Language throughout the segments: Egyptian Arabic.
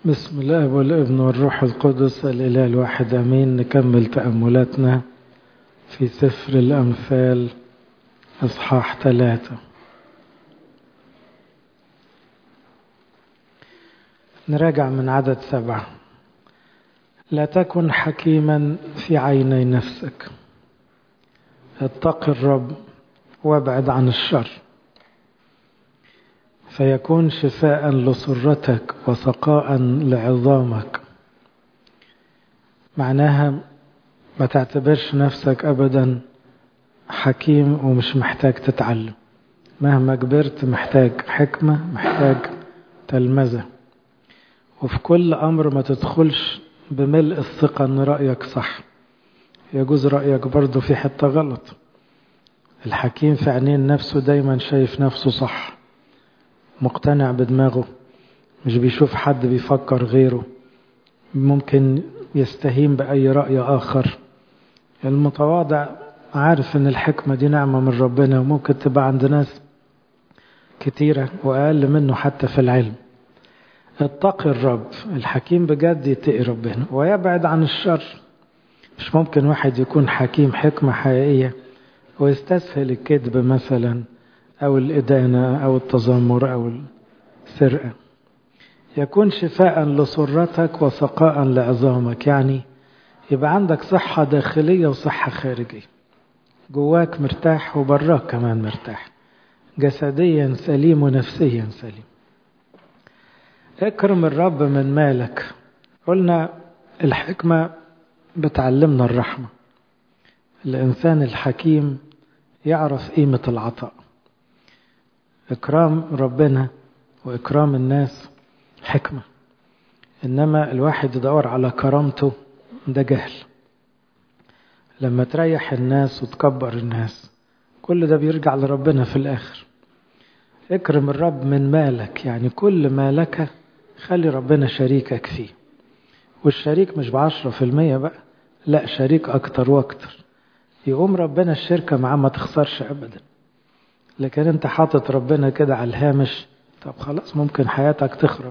بسم الله والابن والروح القدس الإله الواحد أمين نكمل تأملاتنا في سفر الأمثال إصحاح ثلاثة نراجع من عدد سبعة لا تكن حكيما في عيني نفسك اتق الرب وابعد عن الشر فيكون شفاء لسرتك وسقاء لعظامك معناها ما تعتبرش نفسك ابدا حكيم ومش محتاج تتعلم مهما كبرت محتاج حكمة محتاج تلمذة وفي كل أمر ما تدخلش بملء الثقة أن رأيك صح يجوز رأيك برضه في حتة غلط الحكيم في عينين نفسه دايما شايف نفسه صح مقتنع بدماغه مش بيشوف حد بيفكر غيره ممكن يستهين بأي رأي آخر المتواضع عارف ان الحكمة دي نعمة من ربنا وممكن تبقى عند ناس كتيرة وأقل منه حتى في العلم اتقي الرب الحكيم بجد يتقي ربنا ويبعد عن الشر مش ممكن واحد يكون حكيم حكمة حقيقية ويستسهل الكذب مثلا أو الإدانة أو التذمر أو السرقة يكون شفاء لسرتك وسقاء لعظامك يعني يبقى عندك صحة داخلية وصحة خارجية جواك مرتاح وبراك كمان مرتاح جسديا سليم ونفسيا سليم اكرم الرب من مالك قلنا الحكمة بتعلمنا الرحمة الإنسان الحكيم يعرف قيمة العطاء إكرام ربنا وإكرام الناس حكمة إنما الواحد يدور على كرامته ده جهل لما تريح الناس وتكبر الناس كل ده بيرجع لربنا في الآخر اكرم الرب من مالك يعني كل ما لك خلي ربنا شريكك فيه والشريك مش بعشرة في المية بقى لا شريك أكتر وأكتر يقوم ربنا الشركة معاه ما تخسرش أبدا لكن انت حاطط ربنا كده على الهامش طب خلاص ممكن حياتك تخرب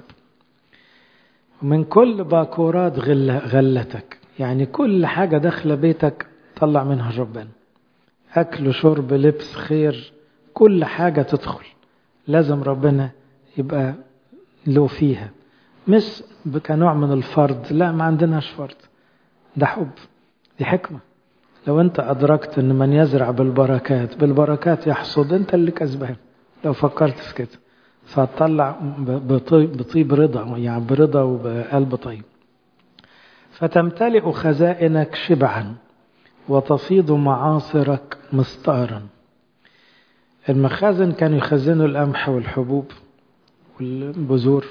من كل باكورات غل غلتك يعني كل حاجة داخلة بيتك طلع منها ربنا أكل شرب لبس خير كل حاجة تدخل لازم ربنا يبقى له فيها مش كنوع من الفرض لا ما عندناش فرض ده حب دي حكمة لو انت أدركت ان من يزرع بالبركات بالبركات يحصد انت اللي كسبان لو فكرت في كده فهتطلع بطيب, بطيب رضا يعني برضا وبقلب طيب فتمتلئ خزائنك شبعا وتفيض معاصرك مستارا المخازن كانوا يخزنوا القمح والحبوب والبذور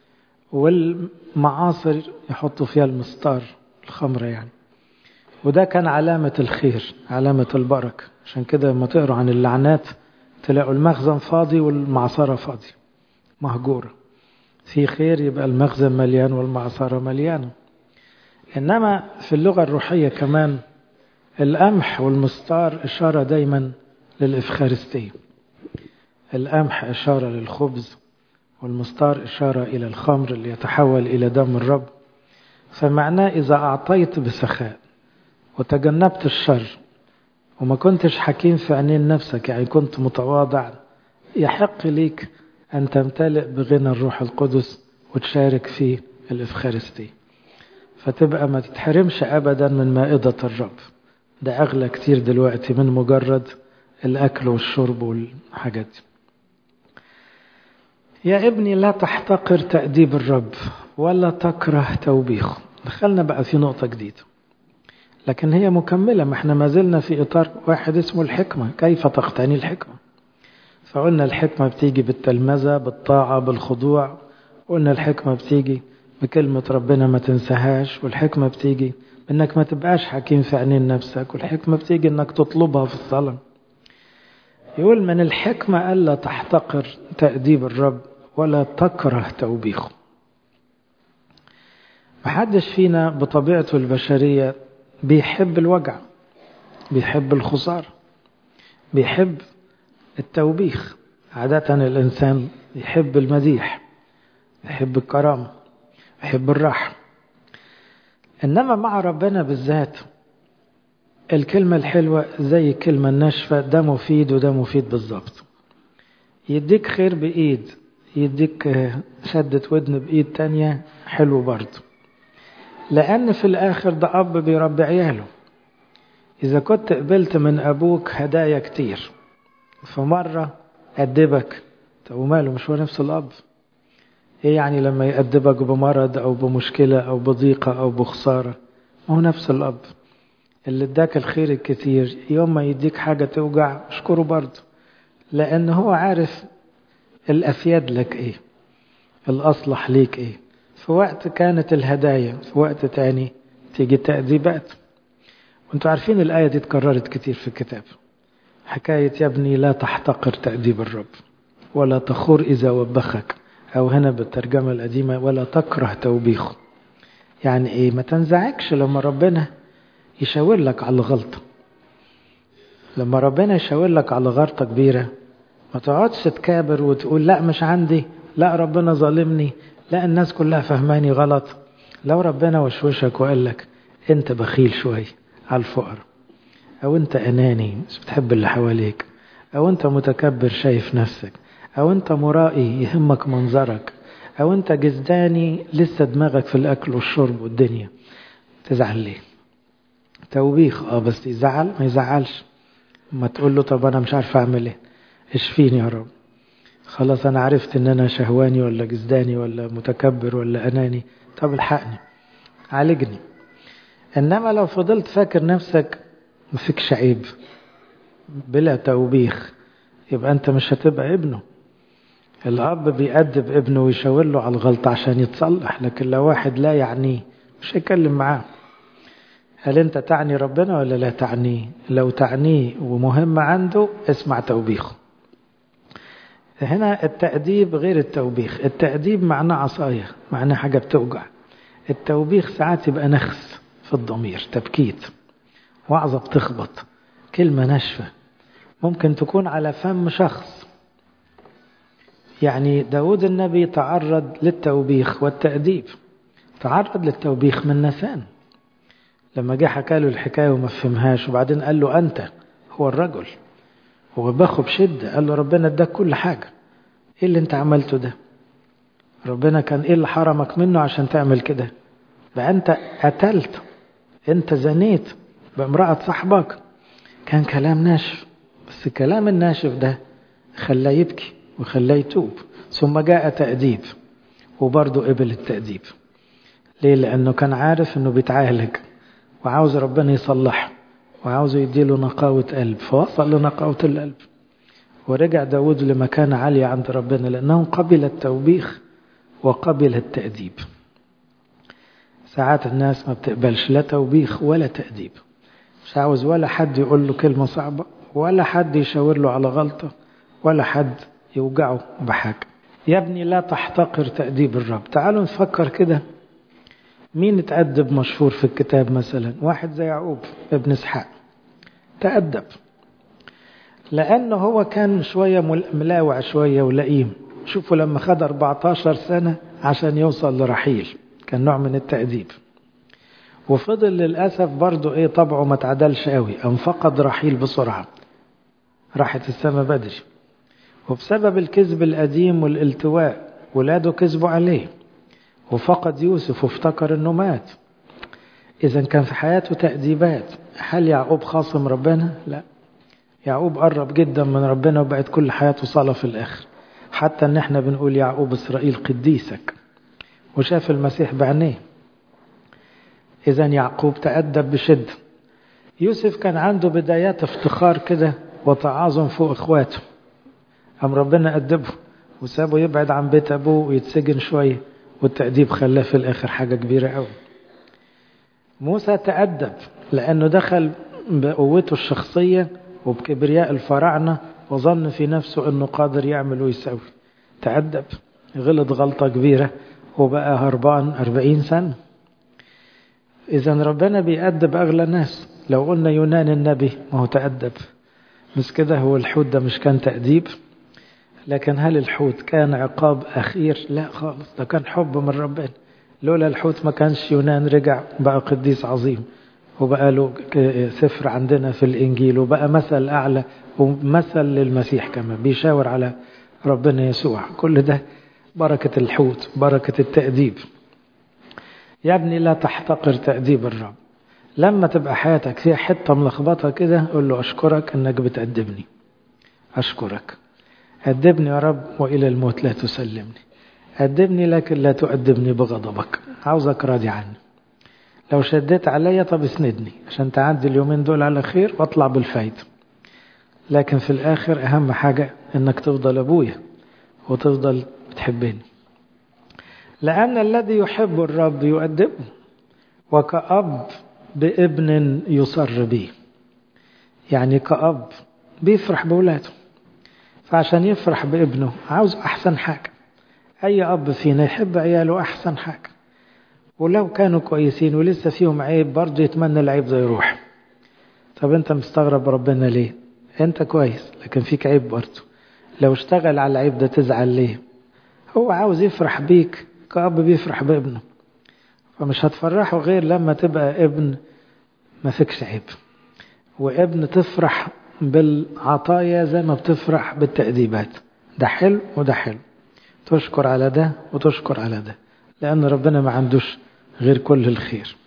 والمعاصر يحطوا فيها المستار الخمرة يعني وده كان علامة الخير علامة البركة عشان كده لما تقروا عن اللعنات تلاقوا المخزن فاضي والمعصرة فاضي مهجورة في خير يبقى المخزن مليان والمعصرة مليانة إنما في اللغة الروحية كمان القمح والمستار إشارة دايما للإفخارستية القمح إشارة للخبز والمستار إشارة إلى الخمر اللي يتحول إلى دم الرب فمعناه إذا أعطيت بسخاء وتجنبت الشر وما كنتش حكيم في عينين نفسك يعني كنت متواضع يحق ليك أن تمتلئ بغنى الروح القدس وتشارك في الإفخارستية فتبقى ما تتحرمش أبدا من مائدة الرب ده أغلى كتير دلوقتي من مجرد الأكل والشرب والحاجات دي يا ابني لا تحتقر تأديب الرب ولا تكره توبيخه دخلنا بقى في نقطة جديدة لكن هي مكملة ما احنا ما زلنا في إطار واحد اسمه الحكمة كيف تقتني الحكمة فقلنا الحكمة بتيجي بالتلمذة بالطاعة بالخضوع قلنا الحكمة بتيجي بكلمة ربنا ما تنساهاش والحكمة بتيجي انك ما تبقاش حكيم في عينين نفسك والحكمة بتيجي انك تطلبها في الصلاة يقول من الحكمة ألا تحتقر تأديب الرب ولا تكره توبيخه محدش فينا بطبيعته البشرية بيحب الوجع بيحب الخسارة بيحب التوبيخ عادة الإنسان يحب المديح يحب الكرامة يحب الراحة إنما مع ربنا بالذات الكلمة الحلوة زي الكلمة الناشفة ده مفيد وده مفيد بالظبط يديك خير بإيد يديك شدة ودن بإيد تانية حلو برضه لأن في الآخر ده أب بيربي عياله إذا كنت قبلت من أبوك هدايا كتير فمرة أدبك طب وماله مش هو نفس الأب إيه يعني لما يأدبك بمرض أو بمشكلة أو بضيقة أو بخسارة ما هو نفس الأب اللي اداك الخير الكتير يوم ما يديك حاجة توجع اشكره برضه لأن هو عارف الأفيد لك إيه الأصلح ليك إيه في وقت كانت الهدايا في وقت تاني تيجي التأديبات وانتوا عارفين الآية دي اتكررت كتير في الكتاب حكاية يا ابني لا تحتقر تأديب الرب ولا تخور إذا وبخك أو هنا بالترجمة القديمة ولا تكره توبيخه يعني إيه ما تنزعجش لما ربنا يشاور لك على غلطة لما ربنا يشاور لك على غلطة كبيرة ما تقعدش تكابر وتقول لا مش عندي لا ربنا ظالمني لا الناس كلها فهماني غلط لو ربنا وشوشك وقال لك انت بخيل شوي على الفقر او انت اناني مش بتحب اللي حواليك او انت متكبر شايف نفسك او انت مرائي يهمك منظرك او انت جزداني لسه دماغك في الاكل والشرب والدنيا تزعل ليه توبيخ اه بس يزعل ما يزعلش ما تقول له طب انا مش عارف اعمل ايه اشفيني يا رب خلاص انا عرفت ان انا شهواني ولا جزداني ولا متكبر ولا اناني طب الحقني عالجني انما لو فضلت فاكر نفسك مفيكش عيب بلا توبيخ يبقى انت مش هتبقى ابنه الاب بيأدب ابنه ويشاور له على الغلطة عشان يتصلح لكن لو واحد لا يعنيه مش هيكلم معاه هل انت تعني ربنا ولا لا تعنيه لو تعنيه ومهم عنده اسمع توبيخه هنا التأديب غير التوبيخ التأديب معناه عصاية معناه حاجة بتوجع التوبيخ ساعات يبقى نخس في الضمير تبكيت وعظة بتخبط كلمة ناشفة ممكن تكون على فم شخص يعني داود النبي تعرض للتوبيخ والتأديب تعرض للتوبيخ من نسان لما جه حكى له الحكاية وما فهمهاش وبعدين قال له أنت هو الرجل هو باخه بشدة قال له ربنا اداك كل حاجة ايه اللي انت عملته ده ربنا كان ايه اللي حرمك منه عشان تعمل كده بقى انت قتلت انت زنيت بامرأة صاحبك كان كلام ناشف بس الكلام الناشف ده خلاه يبكي وخلاه يتوب ثم جاء تأديب وبرضه قبل التأديب ليه لأنه كان عارف أنه بيتعالج وعاوز ربنا يصلحه وعاوز يديله نقاوة قلب فوصل لنقاوة القلب ورجع داود لمكانة عالية عند ربنا لأنه قبل التوبيخ وقبل التأديب ساعات الناس ما بتقبلش لا توبيخ ولا تأديب مش عاوز ولا حد يقول له كلمة صعبة ولا حد يشاور له على غلطة ولا حد يوجعه بحاجة يا ابني لا تحتقر تأديب الرب تعالوا نفكر كده مين اتأدب مشهور في الكتاب مثلا واحد زي يعقوب ابن اسحاق تأدب لأنه هو كان شوية ملاوع شوية ولئيم شوفوا لما خد 14 سنة عشان يوصل لرحيل كان نوع من التأديب وفضل للأسف برضه إيه طبعه ما تعدلش قوي أم فقد رحيل بسرعة راحت السما بدري وبسبب الكذب القديم والالتواء ولاده كذبوا عليه وفقد يوسف وافتكر انه مات اذا كان في حياته تأديبات هل يعقوب خاصم ربنا لا يعقوب قرب جدا من ربنا وبقت كل حياته صلاة في الاخر حتى ان احنا بنقول يعقوب اسرائيل قديسك وشاف المسيح بعينيه اذا يعقوب تأدب بشدة يوسف كان عنده بدايات افتخار كده وتعاظم فوق اخواته قام ربنا أدبه وسابه يبعد عن بيت ابوه ويتسجن شويه والتأديب خلاه في الآخر حاجة كبيرة قوي موسى تأدب لأنه دخل بقوته الشخصية وبكبرياء الفراعنة وظن في نفسه أنه قادر يعمل ويسوي تأدب غلط غلطة كبيرة وبقى هربان أربعين سنة إذا ربنا بيأدب أغلى الناس لو قلنا يونان النبي ما هو تأدب مش كده هو الحوت ده مش كان تأديب لكن هل الحوت كان عقاب أخير لا خالص ده كان حب من ربنا لولا الحوت ما كانش يونان رجع بقى قديس عظيم وبقى له سفر عندنا في الإنجيل وبقى مثل أعلى ومثل للمسيح كمان بيشاور على ربنا يسوع كل ده بركة الحوت بركة التأديب يا ابني لا تحتقر تأديب الرب لما تبقى حياتك فيها حتة ملخبطة كده قول له أشكرك أنك بتأدبني أشكرك أدبني يا رب وإلى الموت لا تسلمني أدبني لكن لا تؤدبني بغضبك عاوزك راضي عني لو شديت عليا طب اسندني عشان تعدي اليومين دول على خير واطلع بالفايدة لكن في الآخر أهم حاجة إنك تفضل أبويا وتفضل بتحبني لأن الذي يحب الرب يؤدبه وكأب بابن يصر به يعني كأب بيفرح بولاده فعشان يفرح بابنه عاوز أحسن حاجة أي أب فينا يحب عياله أحسن حاجة ولو كانوا كويسين ولسه فيهم عيب برضه يتمنى العيب ده يروح طب أنت مستغرب ربنا ليه أنت كويس لكن فيك عيب برضه لو اشتغل على العيب ده تزعل ليه هو عاوز يفرح بيك كأب بيفرح بابنه فمش هتفرحه غير لما تبقى ابن ما فيكش عيب وابن تفرح بالعطايا زي ما بتفرح بالتأديبات ده حلو وده حلو تشكر على ده وتشكر على ده لأن ربنا ما عندوش غير كل الخير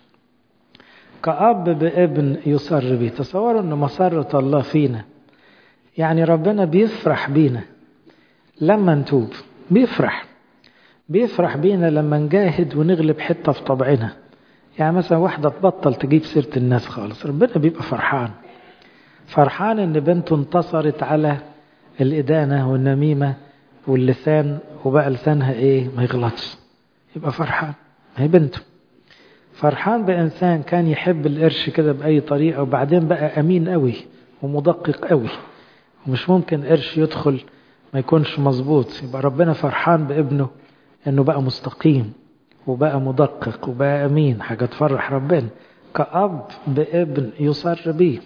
كأب بابن يصر بيه تصوروا أن مسرة الله فينا يعني ربنا بيفرح بينا لما نتوب بيفرح بيفرح بينا لما نجاهد ونغلب حتة في طبعنا يعني مثلا واحدة تبطل تجيب سيرة الناس خالص ربنا بيبقى فرحان فرحان ان بنته انتصرت على الإدانة والنميمة واللسان وبقى لسانها ايه ما يغلطش يبقى فرحان ما هي بنته فرحان بإنسان كان يحب القرش كده بأي طريقة وبعدين بقى أمين قوي ومدقق قوي ومش ممكن قرش يدخل ما يكونش مظبوط يبقى ربنا فرحان بابنه انه بقى مستقيم وبقى مدقق وبقى امين حاجه تفرح ربنا كأب بابن يصر بيه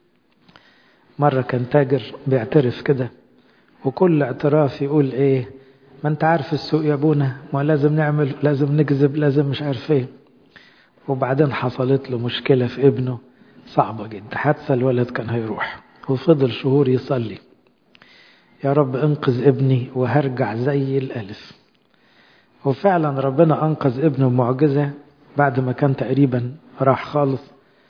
مرة كان تاجر بيعترف كده وكل اعتراف يقول ايه ما انت عارف السوق يا ابونا ما لازم نعمل لازم نكذب لازم مش عارف ايه وبعدين حصلت له مشكلة في ابنه صعبة جدا حادثة الولد كان هيروح وفضل شهور يصلي يا رب انقذ ابني وهرجع زي الألف وفعلا ربنا أنقذ ابنه بمعجزة بعد ما كان تقريبا راح خالص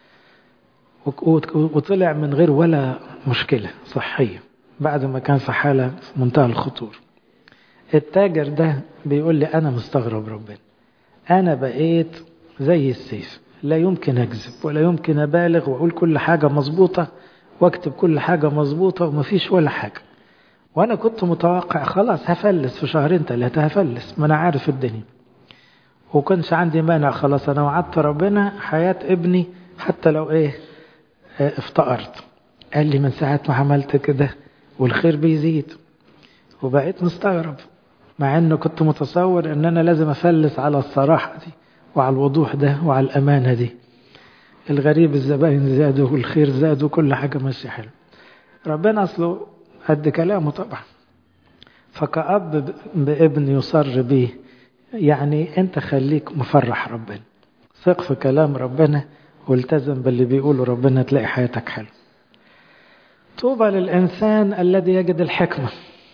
وطلع من غير ولا مشكلة صحية بعد ما كان في حالة في منتهى الخطور التاجر ده بيقول لي أنا مستغرب ربنا أنا بقيت زي السيف لا يمكن أكذب ولا يمكن أبالغ وأقول كل حاجة مظبوطة واكتب كل حاجة مظبوطة ومفيش ولا حاجة وانا كنت متوقع خلاص هفلس في شهرين ثلاثة هفلس ما انا عارف الدنيا وكنش عندي مانع خلاص انا وعدت ربنا حياة ابني حتى لو ايه اه افتقرت قال لي من ساعة ما عملت كده والخير بيزيد وبقيت مستغرب مع انه كنت متصور ان انا لازم افلس على الصراحة دي وعلى الوضوح ده وعلى الامانة دي الغريب الزباين زادوا والخير زاد وكل حاجة ماشية حلو ربنا اصله قد كلامه طبعا فكأب بابن يصر به يعني انت خليك مفرح ربنا ثق في كلام ربنا والتزم باللي بيقوله ربنا تلاقي حياتك حلو طوبى للإنسان الذي يجد الحكمة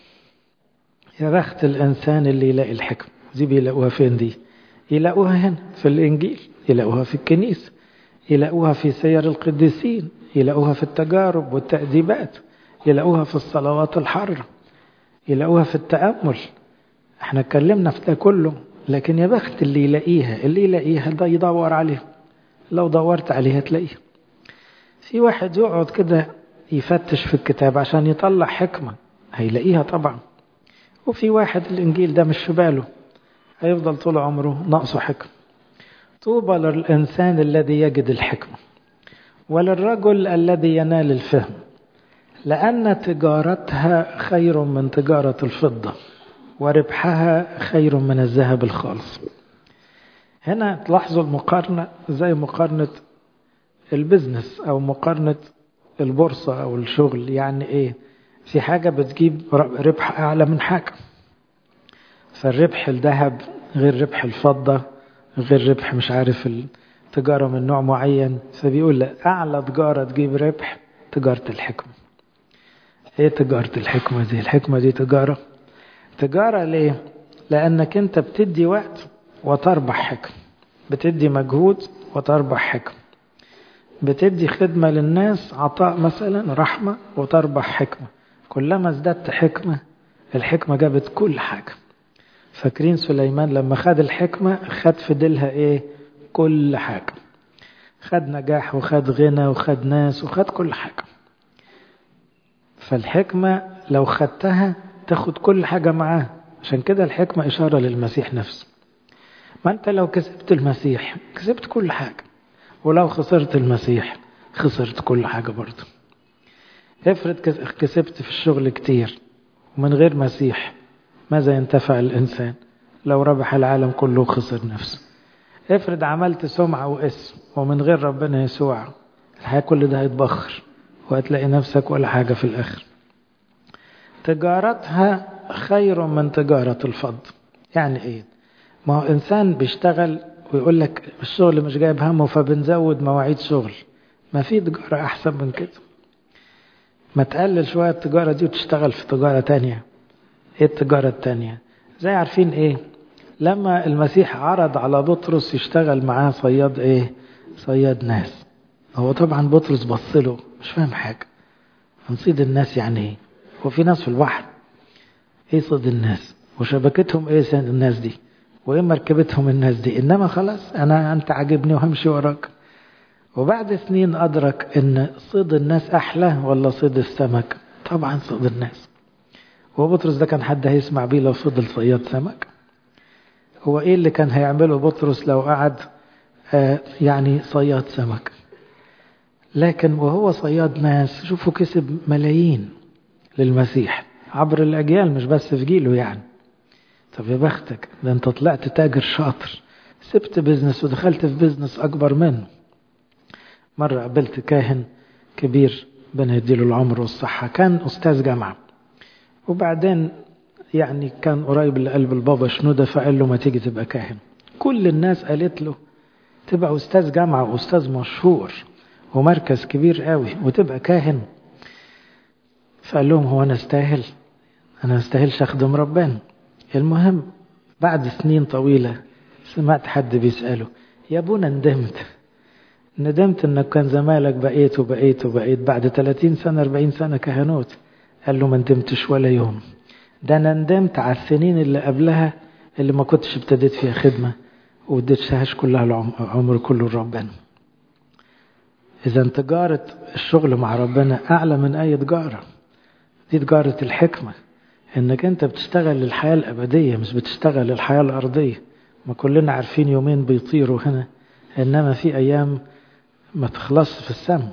يا بخت الإنسان اللي يلاقي الحكمة دي بيلاقوها فين دي يلاقوها هنا في الإنجيل يلاقوها في الكنيسة يلاقوها في سير القديسين يلاقوها في التجارب والتأديبات يلاقوها في الصلوات الحرة يلاقوها في التأمل احنا اتكلمنا في ده كله لكن يا بخت اللي يلاقيها اللي يلاقيها ده يدور عليها لو دورت عليها تلاقيها في واحد يقعد كده يفتش في الكتاب عشان يطلع حكمة هيلاقيها طبعا وفي واحد الإنجيل ده مش في باله هيفضل طول عمره ناقصه حكمة طوبى للإنسان الذي يجد الحكمة وللرجل الذي ينال الفهم لأن تجارتها خير من تجارة الفضة وربحها خير من الذهب الخالص هنا تلاحظوا المقارنة زي مقارنة البزنس أو مقارنة البورصة أو الشغل يعني إيه في حاجة بتجيب ربح أعلى من حاجة فالربح الذهب غير ربح الفضة غير ربح مش عارف التجارة من نوع معين فبيقول لا أعلى تجارة تجيب ربح تجارة الحكمة ايه تجارة الحكمة دي الحكمة دي تجارة تجارة ليه لأنك أنت بتدي وقت وتربح حكم بتدي مجهود وتربح حكم بتدي خدمة للناس عطاء مثلا رحمة وتربح حكمة كلما ازددت حكمة الحكمة جابت كل حاجة فاكرين سليمان لما خد الحكمة خد في ديلها ايه كل حاجة خد نجاح وخد غنى وخد ناس وخد كل حاجة فالحكمة لو خدتها تاخد كل حاجة معاه عشان كده الحكمة إشارة للمسيح نفسه ما أنت لو كسبت المسيح كسبت كل حاجة ولو خسرت المسيح خسرت كل حاجة برضه افرض كسبت في الشغل كتير ومن غير مسيح ماذا ينتفع الإنسان لو ربح العالم كله وخسر نفسه افرض عملت سمعة واسم ومن غير ربنا يسوع الحياة كل ده هيتبخر وهتلاقي نفسك ولا حاجة في الآخر تجارتها خير من تجارة الفضل يعني ايه ما هو انسان بيشتغل ويقول لك الشغل مش جايب همه فبنزود مواعيد شغل ما في تجارة احسن من كده ما تقلل شوية التجارة دي وتشتغل في تجارة تانية ايه التجارة التانية زي عارفين ايه لما المسيح عرض على بطرس يشتغل معاه صياد ايه صياد ناس هو طبعا بطرس بصله مش فاهم حاجة هنصيد الناس يعني ايه هو في ناس في البحر ايه صيد الناس وشبكتهم ايه الناس دي وايه مركبتهم الناس دي انما خلاص انا انت عاجبني وهمشي وراك وبعد سنين ادرك ان صيد الناس احلى ولا صيد السمك طبعا صيد الناس هو بطرس ده كان حد هيسمع بيه لو فضل صياد سمك هو ايه اللي كان هيعمله بطرس لو قعد آه يعني صياد سمك لكن وهو صياد ناس شوفوا كسب ملايين للمسيح عبر الأجيال مش بس في جيله يعني طب يا بختك ده انت طلعت تاجر شاطر سبت بزنس ودخلت في بزنس أكبر منه مرة قابلت كاهن كبير ربنا يديله العمر والصحة كان أستاذ جامعة وبعدين يعني كان قريب لقلب البابا شنودة فقال له ما تيجي تبقى كاهن كل الناس قالت له تبقى أستاذ جامعة وأستاذ مشهور ومركز كبير قوي وتبقى كاهن فقال لهم هو أنا استاهل أنا استاهلش أخدم ربنا المهم بعد سنين طويلة سمعت حد بيسأله يا ابونا ندمت ندمت انك كان زمالك بقيت وبقيت وبقيت بعد 30 سنة 40 سنة كهنوت قال له ما ندمتش ولا يوم ده انا ندمت على السنين اللي قبلها اللي ما كنتش ابتديت فيها خدمة واديتهاش كلها العمر كله لربنا إذا تجارة الشغل مع ربنا أعلى من أي تجارة دي تجارة الحكمة إنك أنت بتشتغل للحياة الأبدية مش بتشتغل للحياة الأرضية ما كلنا عارفين يومين بيطيروا هنا إنما في أيام ما تخلص في السم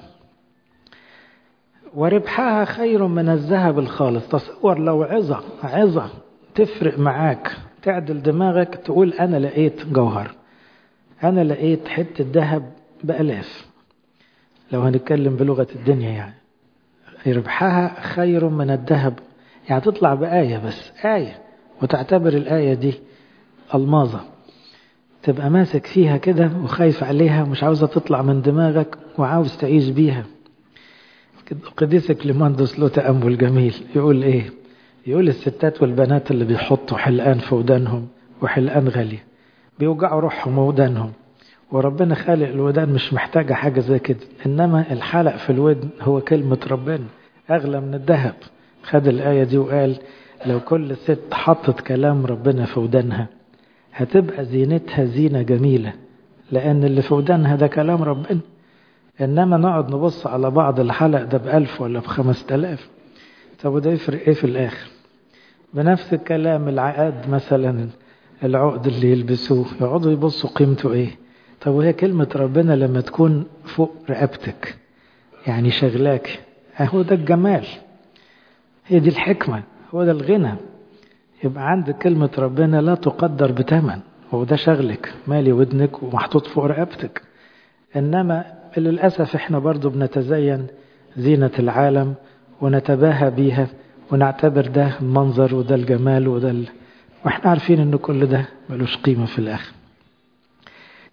وربحها خير من الذهب الخالص تصور لو عظة عظة تفرق معاك تعدل دماغك تقول أنا لقيت جوهر أنا لقيت حتة ذهب بألاف لو هنتكلم بلغة الدنيا يعني ربحها خير من الذهب يعني تطلع بآية بس آية وتعتبر الآية دي الماظة تبقى ماسك فيها كده وخايف عليها ومش عاوزة تطلع من دماغك وعاوز تعيش بيها قديس كليماندوس له تأمل جميل يقول ايه يقول الستات والبنات اللي بيحطوا حلقان في ودانهم وحلقان غالية بيوجعوا روحهم وودانهم وربنا خالق الودان مش محتاجة حاجة زي كده إنما الحلق في الودن هو كلمة ربنا أغلى من الذهب خد الآية دي وقال لو كل ست حطت كلام ربنا في ودانها هتبقى زينتها زينة جميلة لأن اللي في ودانها ده كلام ربنا إنما نقعد نبص على بعض الحلق ده بألف ولا بخمس تلاف طب وده يفرق إيه في الآخر بنفس الكلام العقاد مثلا العقد اللي يلبسوه يقعدوا يبصوا قيمته إيه طب وهي كلمة ربنا لما تكون فوق رقبتك يعني شغلاك هو ده الجمال هي دي الحكمة هو ده الغنى يبقى عندك كلمة ربنا لا تقدر بثمن هو ده شغلك مالي ودنك ومحطوط فوق رقبتك إنما للأسف احنا برضو بنتزين زينة العالم ونتباهى بيها ونعتبر ده المنظر وده الجمال وده ال... واحنا عارفين ان كل ده ملوش قيمة في الآخر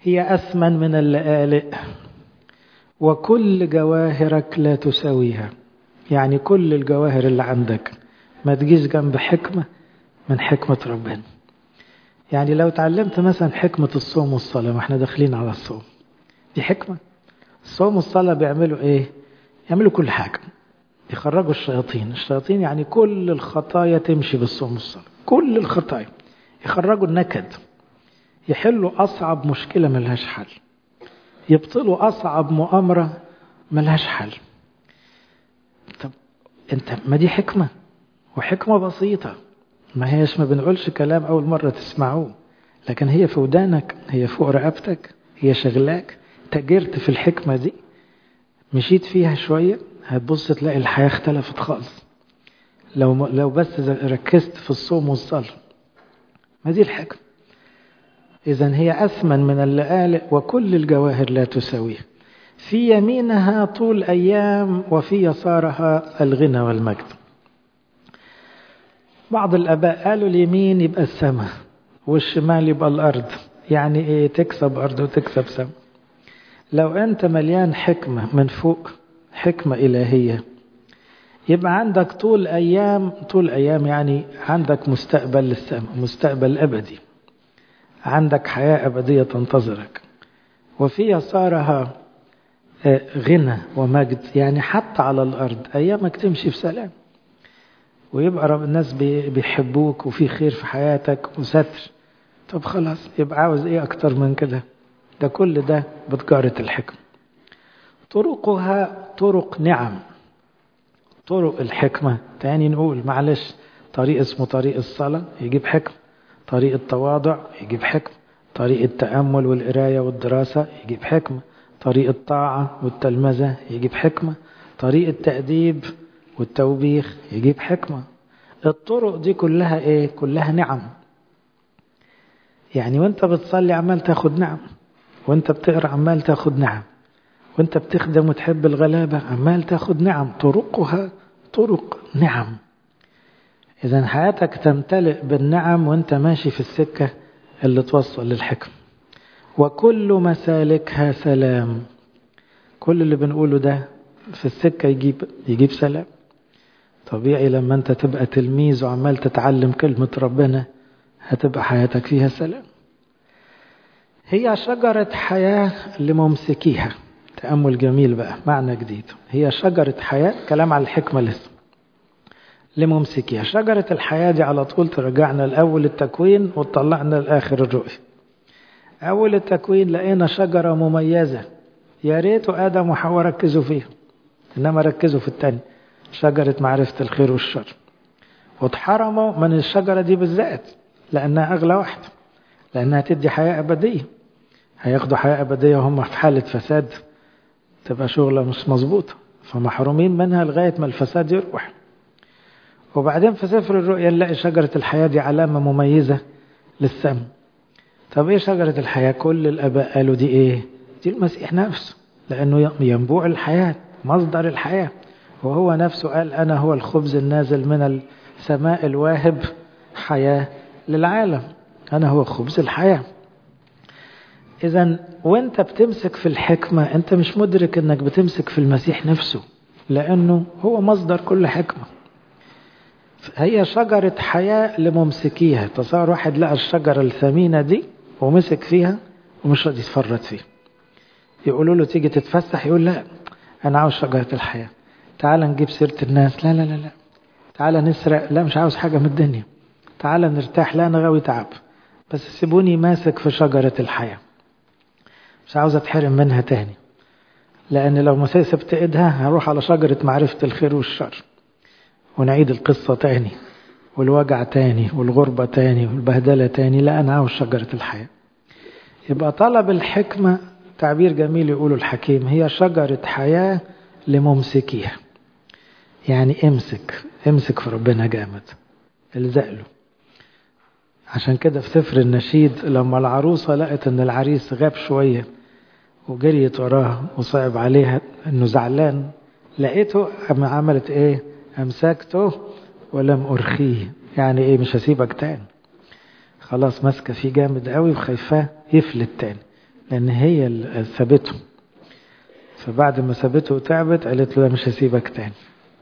هي أثمن من اللآلئ وكل جواهرك لا تساويها يعني كل الجواهر اللي عندك ما تجيش جنب حكمة من حكمة ربنا يعني لو تعلمت مثلا حكمة الصوم والصلاة ما احنا داخلين على الصوم دي حكمة الصوم والصلاة بيعملوا ايه يعملوا كل حاجة يخرجوا الشياطين الشياطين يعني كل الخطايا تمشي بالصوم والصلاة كل الخطايا يخرجوا النكد يحلوا أصعب مشكلة ملهاش حل يبطلوا أصعب مؤامرة ملهاش حل طب انت ما دي حكمة وحكمة بسيطة ما هيش ما بنقولش كلام أول مرة تسمعوه لكن هي في ودانك هي فوق رقبتك هي شغلاك تجرت في الحكمة دي مشيت فيها شوية هتبص تلاقي الحياة اختلفت خالص لو لو بس ركزت في الصوم والصلاة ما دي الحكمة إذا هي أثمن من اللآلئ وكل الجواهر لا تساويها في يمينها طول أيام وفي يسارها الغنى والمجد بعض الآباء قالوا اليمين يبقى السماء والشمال يبقى الأرض يعني إيه تكسب أرض وتكسب سماء لو أنت مليان حكمة من فوق حكمة إلهية يبقى عندك طول أيام طول أيام يعني عندك مستقبل للسماء مستقبل أبدي عندك حياة أبدية تنتظرك وفي يسارها غنى ومجد يعني حتى على الأرض أيامك تمشي بسلام ويبقى رب الناس بيحبوك وفي خير في حياتك وستر طب خلاص يبقى عاوز ايه اكتر من كده ده كل ده بتجارة الحكم طرقها طرق نعم طرق الحكمة تاني نقول معلش طريق اسمه طريق الصلاة يجيب حكم طريق التواضع يجيب حكم طريق التأمل والقراية والدراسة يجيب حكمة طريق الطاعة والتلمذة يجيب حكمة طريق التأديب والتوبيخ يجيب حكمة الطرق دي كلها ايه كلها نعم يعني وانت بتصلي عمال تاخد نعم وانت بتقرا عمال تاخد نعم وانت بتخدم وتحب الغلابة عمال تاخد نعم طرقها طرق نعم إذا حياتك تمتلئ بالنعم وانت ماشي في السكة اللي توصل للحكم وكل مسالكها سلام كل اللي بنقوله ده في السكة يجيب يجيب سلام طبيعي لما انت تبقى تلميذ وعمال تتعلم كلمة ربنا هتبقى حياتك فيها سلام هي شجرة حياة لممسكيها تأمل جميل بقى معنى جديد هي شجرة حياة كلام على الحكمة لسه لممسكيها شجرة الحياة دي على طول ترجعنا لأول التكوين وطلعنا لآخر الرؤية أول التكوين لقينا شجرة مميزة يا ريت آدم وحواء ركزوا فيها إنما ركزوا في التاني شجرة معرفة الخير والشر واتحرموا من الشجرة دي بالذات لأنها أغلى واحدة لأنها تدي حياة أبدية هياخدوا حياة أبدية وهم في حالة فساد تبقى شغلة مش مظبوطة فمحرومين منها لغاية ما الفساد يروح وبعدين في سفر الرؤيا نلاقي شجرة الحياة دي علامة مميزة للسم طب ايه شجرة الحياة كل الآباء قالوا دي ايه دي المسيح نفسه لأنه ينبوع الحياة مصدر الحياة وهو نفسه قال أنا هو الخبز النازل من السماء الواهب حياة للعالم أنا هو خبز الحياة إذا وانت بتمسك في الحكمة انت مش مدرك انك بتمسك في المسيح نفسه لأنه هو مصدر كل حكمة هي شجرة حياة لممسكيها تصور واحد لقى الشجرة الثمينة دي ومسك فيها ومش راضي يتفرط فيها يقولوا له تيجي تتفسح يقول لا أنا عاوز شجرة الحياة تعال نجيب سيرة الناس لا لا لا لا تعال نسرق لا مش عاوز حاجة من الدنيا تعال نرتاح لا أنا غاوي تعب بس سيبوني ماسك في شجرة الحياة مش عاوز أتحرم منها تاني لأن لو ما سبت إيدها هروح على شجرة معرفة الخير والشر ونعيد القصة تاني والوجع تاني والغربة تاني والبهدلة تاني لا أنا عاوز شجرة الحياة يبقى طلب الحكمة تعبير جميل يقوله الحكيم هي شجرة حياة لممسكيها يعني امسك امسك في ربنا جامد الزق له عشان كده في سفر النشيد لما العروسة لقت ان العريس غاب شوية وجريت وراه وصعب عليها انه زعلان لقيته أما عملت ايه امسكته ولم ارخيه يعني ايه مش هسيبك تاني خلاص ماسكه فيه جامد قوي وخايفاه يفلت تاني لأن هي اللي سابته فبعد ما سابته وتعبت قالت له مش هسيبك تاني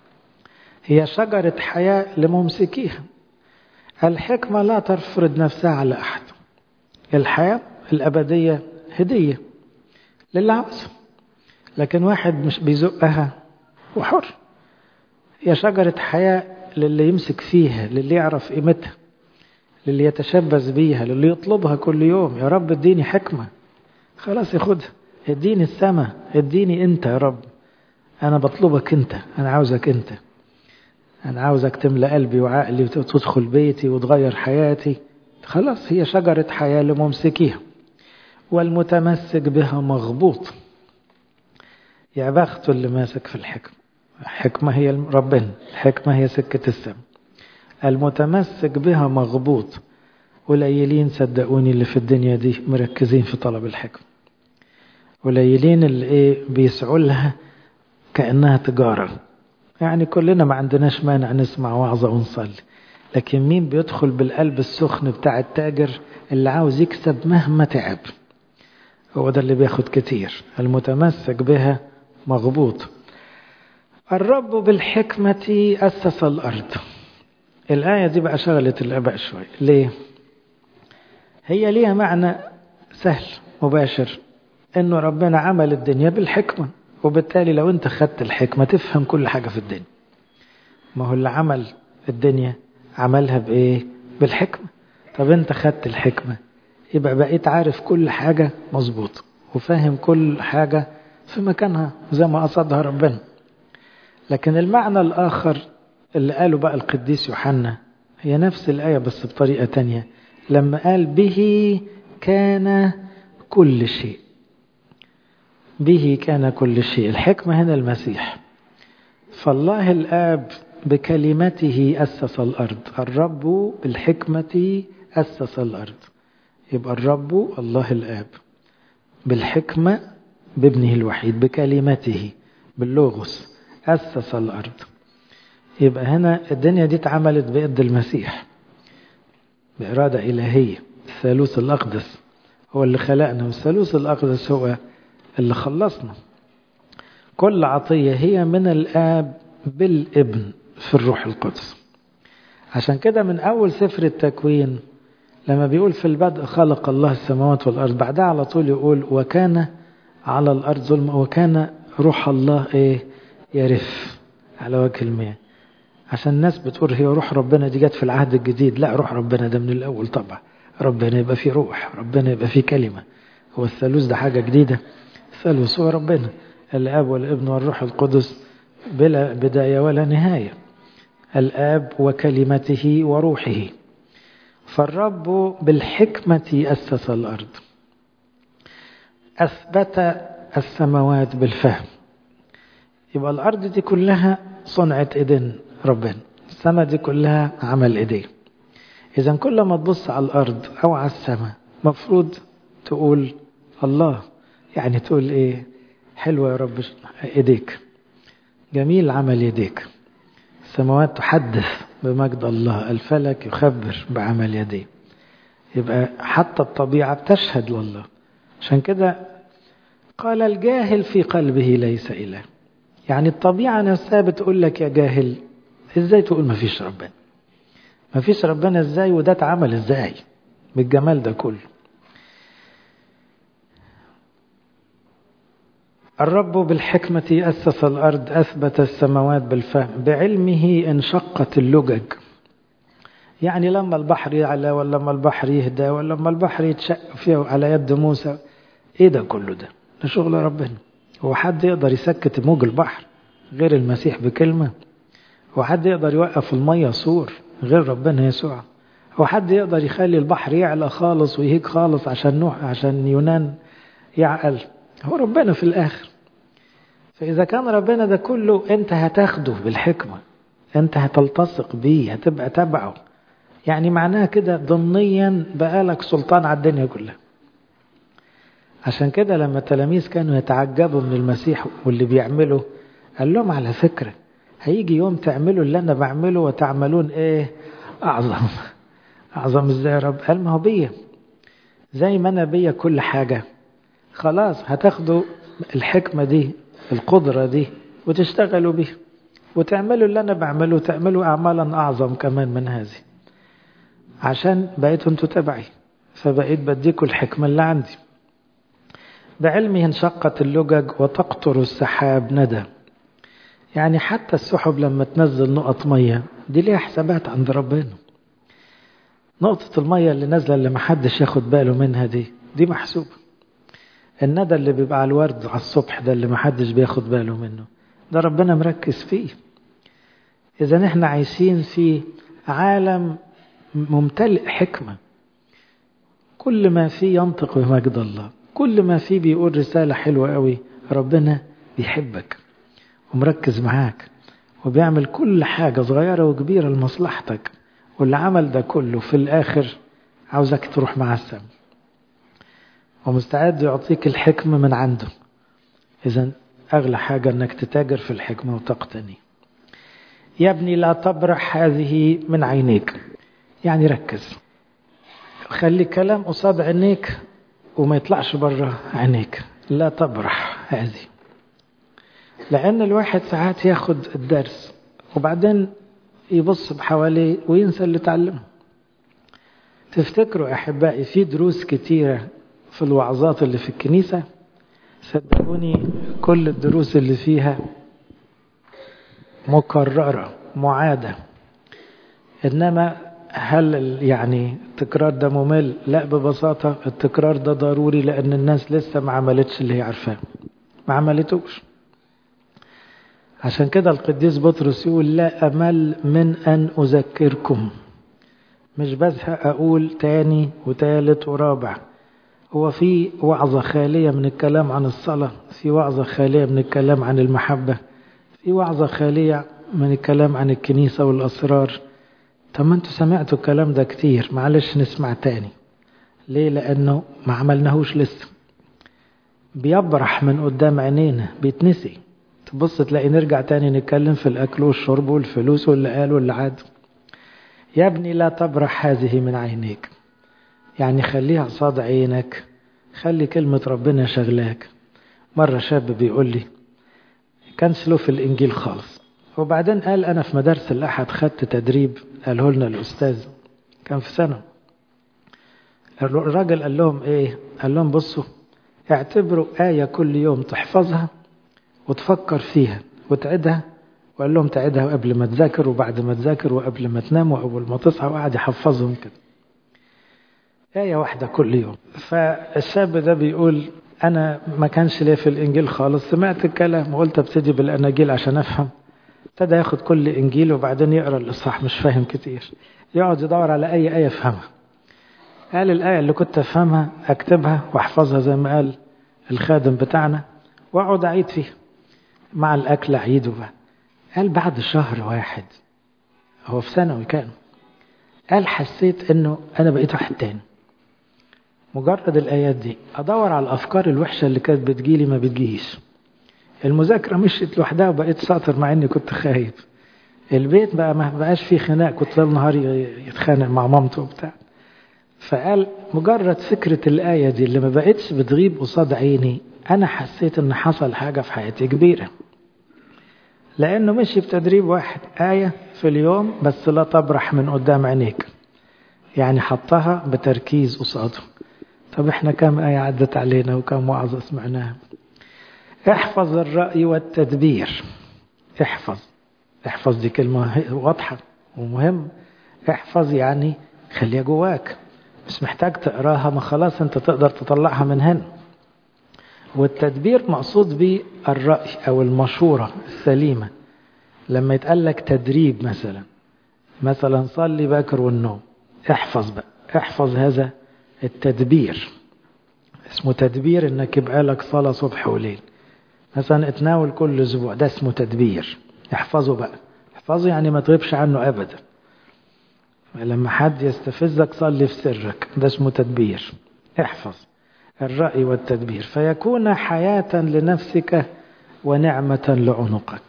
هي شجرة حياة لممسكيها الحكمة لا تفرض نفسها على أحد الحياة الأبدية هدية للي عاوزها لكن واحد مش بيزقها وحر هي شجرة حياة للي يمسك فيها للي يعرف قيمتها للي يتشبث بيها للي يطلبها كل يوم يا رب اديني حكمة خلاص ياخدها اديني السماء اديني انت يا رب انا بطلبك انت انا عاوزك انت انا عاوزك تملى قلبي وعقلي وتدخل بيتي وتغير حياتي خلاص هي شجرة حياة لممسكيها والمتمسك بها مغبوط يا بخت اللي ماسك في الحكمة الحكمة هي ربنا الحكمة هي سكة السم المتمسك بها مغبوط قليلين صدقوني اللي في الدنيا دي مركزين في طلب الحكمة قليلين اللي ايه بيسعوا لها كأنها تجارة يعني كلنا ما عندناش مانع نسمع وعظة ونصلي لكن مين بيدخل بالقلب السخن بتاع التاجر اللي عاوز يكسب مهما تعب هو ده اللي بياخد كتير المتمسك بها مغبوط الرب بالحكمة أسس الأرض الآية دي بقى شغلت الآباء شوي ليه؟ هي ليها معنى سهل مباشر إنه ربنا عمل الدنيا بالحكمة وبالتالي لو أنت خدت الحكمة تفهم كل حاجة في الدنيا ما هو اللي عمل الدنيا عملها بإيه؟ بالحكمة طب أنت خدت الحكمة يبقى بقيت عارف كل حاجة مظبوط وفاهم كل حاجة في مكانها زي ما قصدها ربنا لكن المعنى الآخر اللي قاله بقى القديس يوحنا هي نفس الآية بس بطريقة تانية لما قال به كان كل شيء به كان كل شيء الحكمة هنا المسيح فالله الآب بكلمته أسس الأرض الرب بالحكمة أسس الأرض يبقى الرب الله الآب بالحكمة بابنه الوحيد بكلمته باللوغوس أسس الأرض يبقى هنا الدنيا دي اتعملت بيد المسيح بإرادة إلهية الثالوث الأقدس هو اللي خلقنا والثالوث الأقدس هو اللي خلصنا كل عطية هي من الآب بالابن في الروح القدس عشان كده من أول سفر التكوين لما بيقول في البدء خلق الله السماوات والأرض بعدها على طول يقول وكان على الأرض ظلم وكان روح الله إيه يرف على وجه المياه عشان الناس بتقول هي روح ربنا دي جت في العهد الجديد لا روح ربنا ده من الأول طبعا ربنا يبقى فيه روح ربنا يبقى فيه كلمة هو الثالوث ده حاجة جديدة الثالوث هو ربنا الآب والابن والروح القدس بلا بداية ولا نهاية الآب وكلمته وروحه فالرب بالحكمة أسس الأرض أثبت السماوات بالفهم يبقى الأرض دي كلها صنعة إيدين ربنا السماء دي كلها عمل إيديه إذا كل ما تبص على الأرض أو على السماء مفروض تقول الله يعني تقول إيه حلوة يا رب إيديك جميل عمل يديك السماوات تحدث بمجد الله الفلك يخبر بعمل يديه يبقى حتى الطبيعة بتشهد لله عشان كده قال الجاهل في قلبه ليس إله يعني الطبيعة نفسها بتقول لك يا جاهل ازاي تقول ما فيش ربنا ما فيش ربنا ازاي وده اتعمل ازاي بالجمال ده كله الرب بالحكمة أسس الأرض أثبت السماوات بالفهم بعلمه انشقت اللجج يعني لما البحر يعلى ولا لما البحر يهدى ولا لما البحر يتشق فيه على يد موسى ايه ده كله ده ده شغل ربنا هو حد يقدر يسكت موج البحر غير المسيح بكلمة هو حد يقدر يوقف المية سور غير ربنا يسوع هو حد يقدر يخلي البحر يعلى خالص ويهيج خالص عشان نوح عشان يونان يعقل هو ربنا في الآخر فإذا كان ربنا ده كله أنت هتاخده بالحكمة أنت هتلتصق بيه هتبقى تبعه يعني معناها كده ضمنيا بقالك سلطان على الدنيا كلها عشان كده لما التلاميذ كانوا يتعجبوا من المسيح واللي بيعمله قال لهم على فكرة هيجي يوم تعملوا اللي أنا بعمله وتعملون إيه أعظم أعظم إزاي يا رب قال ما هو بيا زي ما أنا بيا كل حاجة خلاص هتاخدوا الحكمة دي القدرة دي وتشتغلوا بيها وتعملوا اللي أنا بعمله وتعملوا أعمالا أعظم كمان من هذه عشان بقيتوا انتوا تبعي فبقيت بديكوا الحكمة اللي عندي بعلمه انشقت اللجج وتقطر السحاب ندى يعني حتى السحب لما تنزل نقط مية دي ليها حسابات عند ربنا نقطة المية اللي نازلة اللي محدش ياخد باله منها دي دي محسوبة الندى اللي بيبقى على الورد على الصبح ده اللي محدش بياخد باله منه ده ربنا مركز فيه إذا احنا عايشين في عالم ممتلئ حكمة كل ما فيه ينطق بمجد الله كل ما فيه بيقول رسالة حلوة قوي ربنا بيحبك ومركز معاك وبيعمل كل حاجة صغيرة وكبيرة لمصلحتك واللي عمل ده كله في الآخر عاوزك تروح مع السما ومستعد يعطيك الحكمة من عنده إذا أغلى حاجة أنك تتاجر في الحكمة وتقتني يا ابني لا تبرح هذه من عينيك يعني ركز خلي كلام قصاد عينيك وما يطلعش بره عينيك لا تبرح هذه لأن الواحد ساعات ياخد الدرس وبعدين يبص بحواليه وينسى اللي اتعلمه تفتكروا أحبائي في دروس كتيرة في الوعظات اللي في الكنيسة صدقوني كل الدروس اللي فيها مكررة معادة إنما هل يعني التكرار ده ممل؟ لا ببساطة التكرار ده ضروري لأن الناس لسه ما عملتش اللي هي عارفاه ما عملتوش عشان كده القديس بطرس يقول لا أمل من أن أذكركم مش بزهق أقول تاني وتالت ورابع هو في وعظة خالية من الكلام عن الصلاة في وعظة خالية من الكلام عن المحبة في وعظة خالية من الكلام عن الكنيسة والأسرار طب ما انتوا سمعتوا الكلام ده كتير معلش نسمع تاني ليه لأنه ما عملناهوش لسه بيبرح من قدام عينينا بيتنسي تبص تلاقي نرجع تاني نتكلم في الأكل والشرب والفلوس واللي قال واللي عاد يا ابني لا تبرح هذه من عينيك يعني خليها قصاد عينك خلي كلمة ربنا شغلاك مرة شاب بيقول لي كان سلو في الإنجيل خالص وبعدين قال أنا في مدارس الأحد خدت تدريب قاله لنا الأستاذ كان في سنة الراجل قال لهم إيه قال لهم بصوا اعتبروا آية كل يوم تحفظها وتفكر فيها وتعدها وقال لهم تعدها قبل ما تذاكر وبعد ما تذاكر وقبل ما تنام وأول ما تصحى وقعد يحفظهم كده آية واحدة كل يوم فالشاب ده بيقول أنا ما كانش ليا في الإنجيل خالص سمعت الكلام وقلت ابتدي بالأناجيل عشان أفهم ابتدى ياخد كل إنجيل وبعدين يقرأ الإصحاح مش فاهم كتير يقعد يدور على أي آية يفهمها قال الآية اللي كنت أفهمها أكتبها وأحفظها زي ما قال الخادم بتاعنا وأقعد أعيد فيها مع الأكل أعيده بقى قال بعد شهر واحد هو في ثانوي كان قال حسيت انه انا بقيت واحد تاني مجرد الايات دي ادور على الافكار الوحشه اللي كانت بتجيلي ما بتجيش المذاكره مشيت لوحدها وبقيت شاطر مع اني كنت خايب البيت بقى ما بقاش فيه خناق كنت طول النهار يتخانق مع مامته وبتاع فقال مجرد فكرة الآية دي اللي ما بقتش بتغيب قصاد عيني أنا حسيت إن حصل حاجة في حياتي كبيرة لأنه مشي بتدريب واحد آية في اليوم بس لا تبرح من قدام عينيك يعني حطها بتركيز قصاده طب احنا كم آية عدت علينا وكم وعظة سمعناها احفظ الرأي والتدبير احفظ احفظ دي كلمة واضحة ومهم احفظ يعني خليها جواك مش محتاج تقراها ما خلاص انت تقدر تطلعها من هنا والتدبير مقصود به الرأي أو المشورة السليمة لما يتقال لك تدريب مثلا مثلا صلي باكر والنوم احفظ بقى احفظ هذا التدبير اسمه تدبير انك يبقى لك صلاة صبح وليل مثلا اتناول كل اسبوع ده اسمه تدبير احفظه بقى احفظه يعني ما تغيبش عنه ابدا لما حد يستفزك صلي في سرك ده اسمه تدبير احفظ الرأي والتدبير فيكون حياة لنفسك ونعمة لعنقك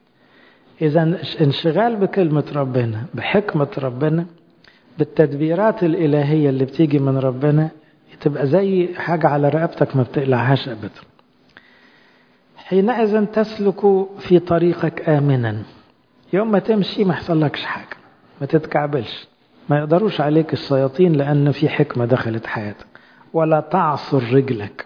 إذا انشغال بكلمة ربنا بحكمة ربنا بالتدبيرات الإلهية اللي بتيجي من ربنا تبقى زي حاجة على رقبتك ما بتقلعهاش أبدا حينئذ تسلك في طريقك آمنا يوم ما تمشي ما يحصلكش حاجة ما تتكعبلش ما يقدروش عليك الشياطين لأن في حكمة دخلت حياتك ولا تعصر رجلك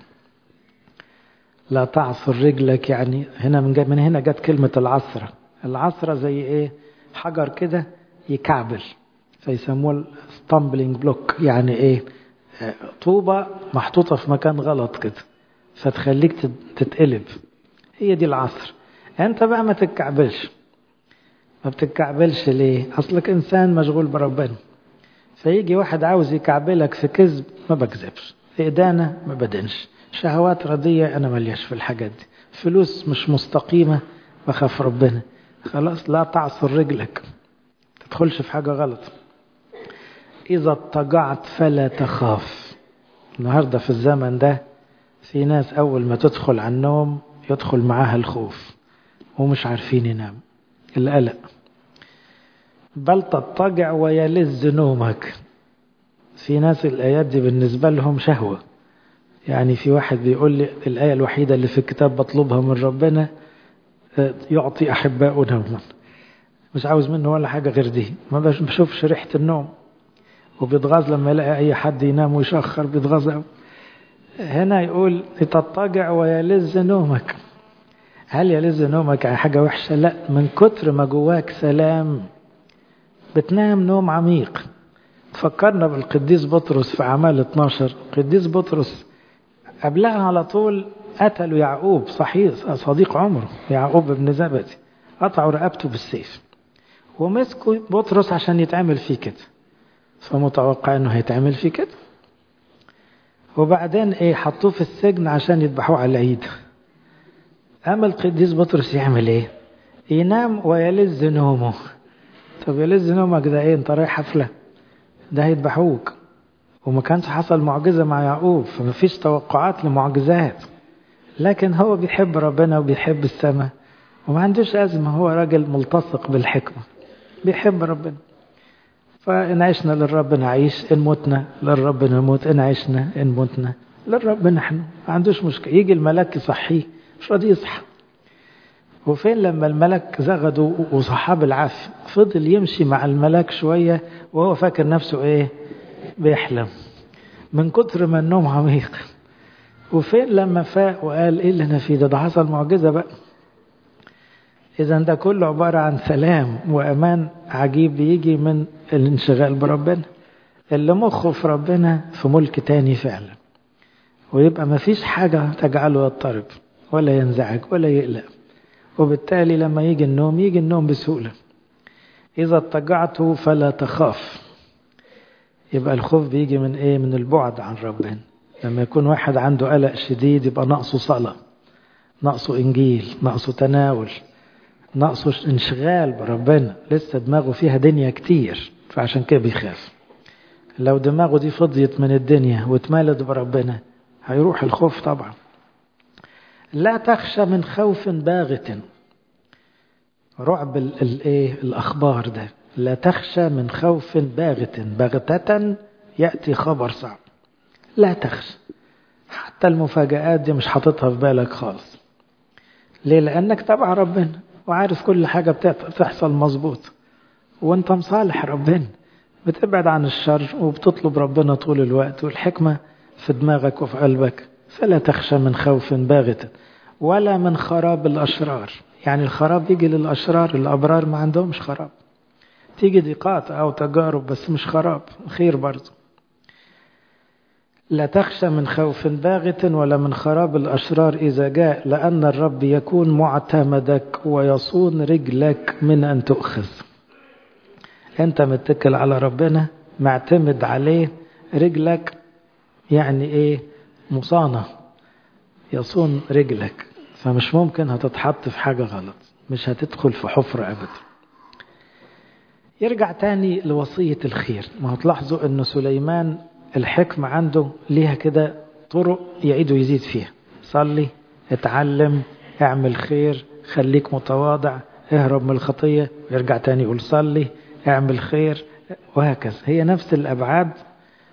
لا تعصر رجلك يعني هنا من, من هنا جت كلمة العصرة العصرة زي ايه حجر كده يكعبل فيسموه ستامبلينج بلوك يعني ايه طوبة محطوطة في مكان غلط كده فتخليك تتقلب هي دي العصر انت بقى ما تتكعبلش ما بتتكعبلش ليه اصلك انسان مشغول بربنا فيجي واحد عاوز يكعبلك في كذب ما بكذبش في ادانه ما بدنش شهوات رديه انا ملياش في الحاجات دي فلوس مش مستقيمه بخاف ربنا خلاص لا تعصر رجلك تدخلش في حاجه غلط اذا اضطجعت فلا تخاف النهارده في الزمن ده في ناس اول ما تدخل على النوم يدخل معاها الخوف ومش عارفين ينام القلق بل تضطجع ويلذ نومك في ناس الآيات دي بالنسبة لهم شهوة يعني في واحد بيقول لي الآية الوحيدة اللي في الكتاب بطلبها من ربنا يعطي أحباء نوما مش عاوز منه ولا حاجة غير دي ما بشوفش ريحة النوم وبيتغاظ لما يلاقي أي حد ينام ويشخر بيتغاظ هنا يقول تضطجع ويلذ نومك هل يلذ نومك على حاجة وحشة لا من كتر ما جواك سلام بتنام نوم عميق تفكرنا بالقديس بطرس في أعمال 12 قديس بطرس قبلها على طول قتلوا يعقوب صحيح صديق عمره يعقوب ابن زبدي قطعوا رقبته بالسيف ومسكوا بطرس عشان يتعمل فيه كده فمتوقع انه هيتعمل فيه كده وبعدين ايه حطوه في السجن عشان يذبحوه على العيد أما القديس بطرس يعمل ايه ينام ويلذ نومه طب يلذ نومك ده ايه انت رايح حفلة ده هيذبحوك وما كانش حصل معجزة مع يعقوب فما فيش توقعات لمعجزات لكن هو بيحب ربنا وبيحب السماء وما عندوش أزمة هو راجل ملتصق بالحكمة بيحب ربنا فإن عشنا للرب نعيش إن متنا للرب نموت إن عشنا إن متنا للرب نحن ما عندوش مشكلة يجي الملاك يصحيه مش راضي يصحى وفين لما الملك زغده وصحاه بالعافية فضل يمشي مع الملاك شوية وهو فاكر نفسه ايه بيحلم من كتر ما النوم عميق وفين لما فاق وقال ايه اللي انا فيه ده ده حصل معجزة بقى اذا ده كله عبارة عن سلام وامان عجيب بيجي من الانشغال بربنا اللي مخه في ربنا في ملك تاني فعلا ويبقى ما فيش حاجة تجعله يضطرب ولا ينزعج ولا يقلق وبالتالي لما يجي النوم يجي النوم بسهولة إذا اضطجعت فلا تخاف يبقى الخوف بيجي من إيه من البعد عن ربنا لما يكون واحد عنده قلق شديد يبقى ناقصه صلاة ناقصه إنجيل ناقصه تناول ناقصه انشغال بربنا لسه دماغه فيها دنيا كتير فعشان كده بيخاف لو دماغه دي فضيت من الدنيا واتملت بربنا هيروح الخوف طبعا لا تخشى من خوف باغت رعب الايه الاخبار ده لا تخشى من خوف باغت بغتة يأتي خبر صعب لا تخشى حتى المفاجآت دي مش حاططها في بالك خالص ليه لأنك تبع ربنا وعارف كل حاجة بتحصل مظبوط وانت مصالح ربنا بتبعد عن الشر وبتطلب ربنا طول الوقت والحكمة في دماغك وفي قلبك فلا تخشى من خوف باغت ولا من خراب الأشرار يعني الخراب يجي للأشرار الأبرار ما عندهمش خراب تيجي ضيقات أو تجارب بس مش خراب خير برضه لا تخشى من خوف باغت ولا من خراب الأشرار إذا جاء لأن الرب يكون معتمدك ويصون رجلك من أن تؤخذ أنت متكل على ربنا معتمد عليه رجلك يعني إيه مصانة يصون رجلك فمش ممكن هتتحط في حاجة غلط مش هتدخل في حفرة أبدا يرجع تاني لوصية الخير ما هتلاحظوا أنه سليمان الحكمة عنده ليها كده طرق يعيد ويزيد فيها صلي اتعلم اعمل خير خليك متواضع اهرب من الخطية ويرجع تاني يقول صلي اعمل خير وهكذا هي نفس الأبعاد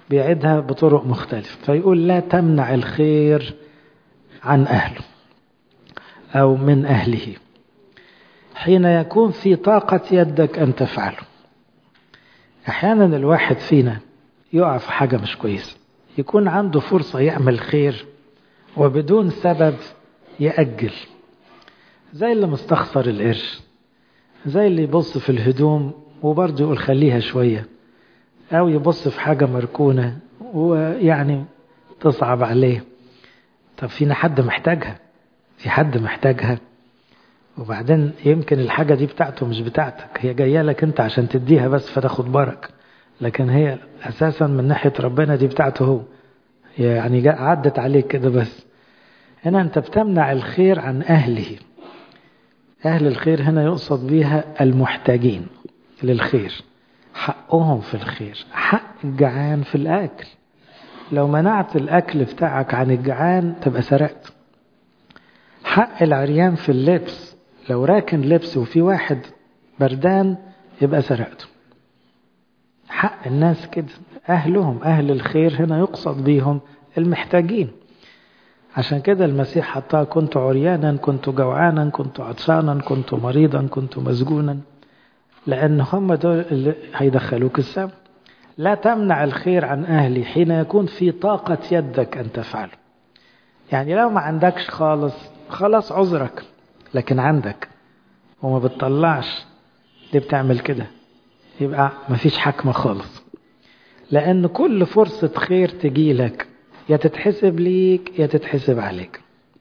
بيعيدها بطرق مختلفة فيقول لا تمنع الخير عن أهله أو من أهله حين يكون في طاقة يدك أن تفعله أحيانا الواحد فينا يقع في حاجة مش كويسة يكون عنده فرصة يعمل خير وبدون سبب يأجل زي اللي مستخسر القرش زي اللي يبص في الهدوم وبرضه يقول خليها شوية أو يبص في حاجة مركونة ويعني تصعب عليه طب فينا حد محتاجها في حد محتاجها وبعدين يمكن الحاجة دي بتاعته مش بتاعتك هي جاية لك انت عشان تديها بس فتاخد برك لكن هي اساسا من ناحية ربنا دي بتاعته هو يعني عدت عليك كده بس هنا انت بتمنع الخير عن اهله اهل الخير هنا يقصد بيها المحتاجين للخير حقهم في الخير حق الجعان في الاكل لو منعت الاكل بتاعك عن الجعان تبقى سرقت حق العريان في اللبس لو راكن لبس وفي واحد بردان يبقى سرقته حق الناس كده أهلهم أهل الخير هنا يقصد بيهم المحتاجين عشان كده المسيح حطها كنت عريانا كنت جوعانا كنت عطشانا كنت مريضا كنت مسجونا لأن هم دول اللي هيدخلوك السم لا تمنع الخير عن أهلي حين يكون في طاقة يدك أن تفعله يعني لو ما عندكش خالص خلاص عذرك لكن عندك وما بتطلعش ليه بتعمل كده يبقى مفيش حكمة خالص لأن كل فرصة خير تجيلك يا تتحسب ليك يا تتحسب عليك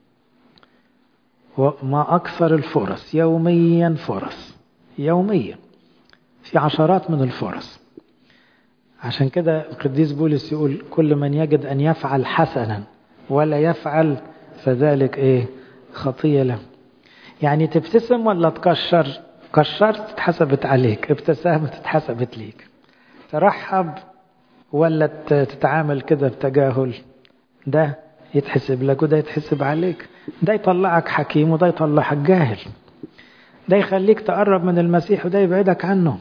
وما أكثر الفرص يوميا فرص يوميا في عشرات من الفرص عشان كده القديس بولس يقول كل من يجد أن يفعل حسنا ولا يفعل فذلك إيه خطية له يعني تبتسم ولا تكشر كشرت اتحسبت عليك ابتسامت اتحسبت ليك ترحب ولا تتعامل كده بتجاهل ده يتحسب لك وده يتحسب عليك ده يطلعك حكيم وده يطلعك جاهل ده يخليك تقرب من المسيح وده يبعدك عنه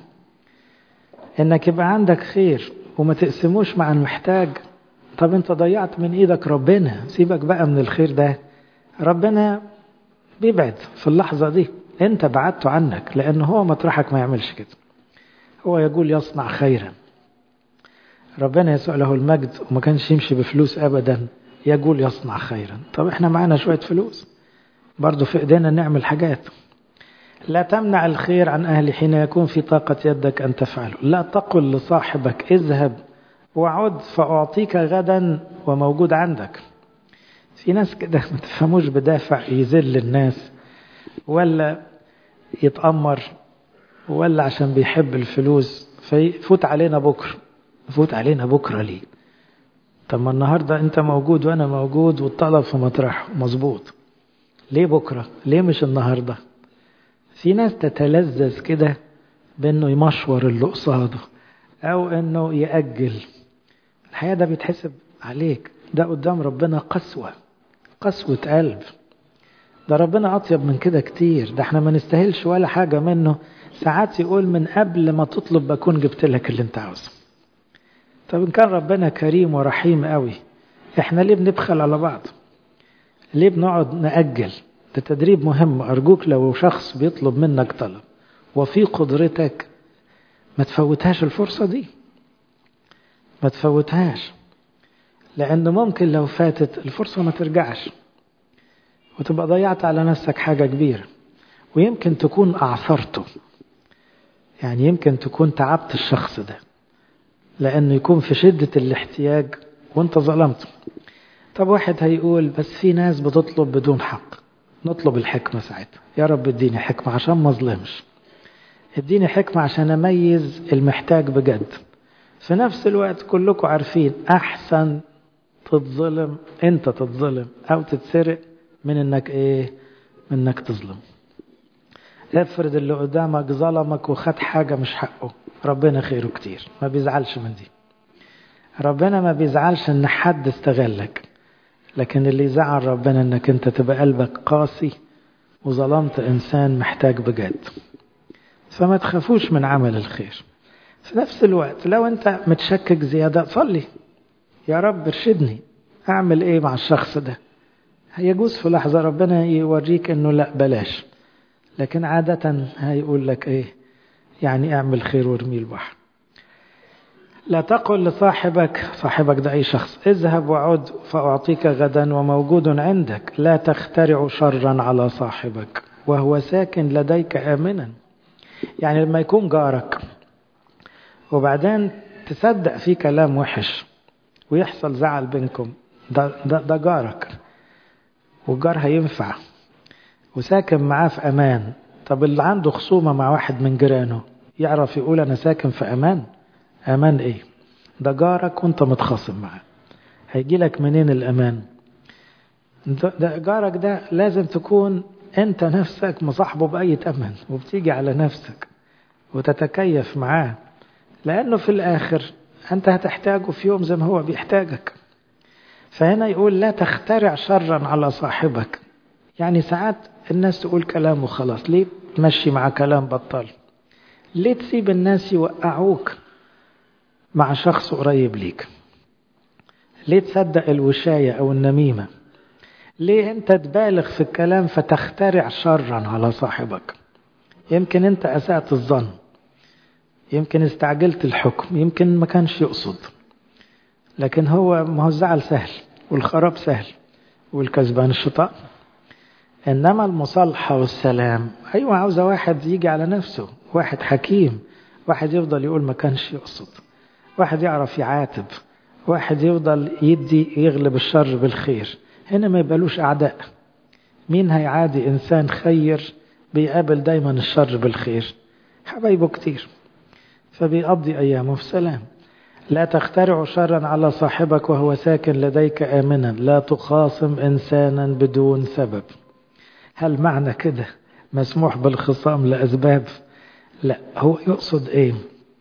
انك يبقى عندك خير وما تقسموش مع المحتاج طب انت ضيعت من ايدك ربنا سيبك بقى من الخير ده ربنا بيبعد في اللحظة دي انت بعدته عنك لان هو مطرحك ما يعملش كده هو يقول يصنع خيرا ربنا يسوع له المجد وما كانش يمشي بفلوس ابدا يقول يصنع خيرا طب احنا معانا شوية فلوس برضو في ايدينا نعمل حاجات لا تمنع الخير عن أهل حين يكون في طاقة يدك أن تفعله لا تقل لصاحبك اذهب وعد فأعطيك غدا وموجود عندك في ناس كده ما تفهموش بدافع يذل الناس ولا يتأمر ولا عشان بيحب الفلوس فيفوت علينا بكرة يفوت علينا بكرة ليه طب ما النهاردة انت موجود وانا موجود والطلب في مطرحه مظبوط ليه بكرة ليه مش النهاردة في ناس تتلذذ كده بانه يمشور اللي قصاده او انه يأجل الحقيقة ده بيتحسب عليك ده قدام ربنا قسوة قسوة قلب ده ربنا أطيب من كده كتير ده احنا ما نستاهلش ولا حاجة منه ساعات يقول من قبل ما تطلب بكون جبت لك اللي انت عاوزه طب إن كان ربنا كريم ورحيم قوي احنا ليه بنبخل على بعض ليه بنقعد نأجل ده تدريب مهم أرجوك لو شخص بيطلب منك طلب وفي قدرتك ما تفوتهاش الفرصة دي ما تفوتهاش لأن ممكن لو فاتت الفرصة ما ترجعش وتبقى ضيعت على نفسك حاجة كبيرة ويمكن تكون أعثرته يعني يمكن تكون تعبت الشخص ده لأنه يكون في شدة الاحتياج وانت ظلمته طب واحد هيقول بس في ناس بتطلب بدون حق نطلب الحكمة ساعتها يا رب اديني حكمة عشان ما اظلمش اديني حكمة عشان اميز المحتاج بجد في نفس الوقت كلكم عارفين احسن تتظلم انت تتظلم او تتسرق من انك ايه من انك تظلم افرض اللي قدامك ظلمك وخد حاجة مش حقه ربنا خيره كتير ما بيزعلش من دي ربنا ما بيزعلش ان حد استغلك لكن اللي يزعل ربنا انك انت تبقى قلبك قاسي وظلمت انسان محتاج بجد فما تخافوش من عمل الخير في نفس الوقت لو انت متشكك زيادة صلي يا رب ارشدني اعمل ايه مع الشخص ده هيجوز في لحظة ربنا يوريك انه لا بلاش لكن عادة هيقول لك ايه يعني اعمل خير وارمي البحر لا تقل لصاحبك صاحبك ده أي شخص اذهب وعد فأعطيك غدا وموجود عندك لا تخترع شرا على صاحبك وهو ساكن لديك آمنا يعني لما يكون جارك وبعدين تصدق فيه كلام وحش ويحصل زعل بينكم ده, ده, ده جارك والجار هينفع وساكن معاه في أمان طب اللي عنده خصومة مع واحد من جيرانه يعرف يقول أنا ساكن في أمان أمان إيه ده جارك وانت متخاصم معاه هيجي لك منين الأمان ده جارك ده لازم تكون انت نفسك مصاحبه بأي تمن وبتيجي على نفسك وتتكيف معاه لأنه في الآخر أنت هتحتاجه في يوم زي ما هو بيحتاجك فهنا يقول لا تخترع شرا على صاحبك يعني ساعات الناس تقول كلام وخلاص ليه تمشي مع كلام بطال ليه تسيب الناس يوقعوك مع شخص قريب ليك ليه تصدق الوشاية أو النميمة ليه أنت تبالغ في الكلام فتخترع شرا على صاحبك يمكن أنت أسأت الظن يمكن استعجلت الحكم يمكن ما كانش يقصد لكن هو ما هو الزعل سهل والخراب سهل والكسبان الشيطان إنما المصالحة والسلام أيوة عاوزة واحد يجي على نفسه واحد حكيم واحد يفضل يقول ما كانش يقصد واحد يعرف يعاتب واحد يفضل يدي يغلب الشر بالخير هنا ما يبقالوش أعداء مين هيعادي إنسان خير بيقابل دايما الشر بالخير حبايبه كتير فبيقضي أيامه في سلام لا تخترع شرا على صاحبك وهو ساكن لديك آمنا لا تخاصم إنسانا بدون سبب هل معنى كده مسموح بالخصام لأسباب لا هو يقصد إيه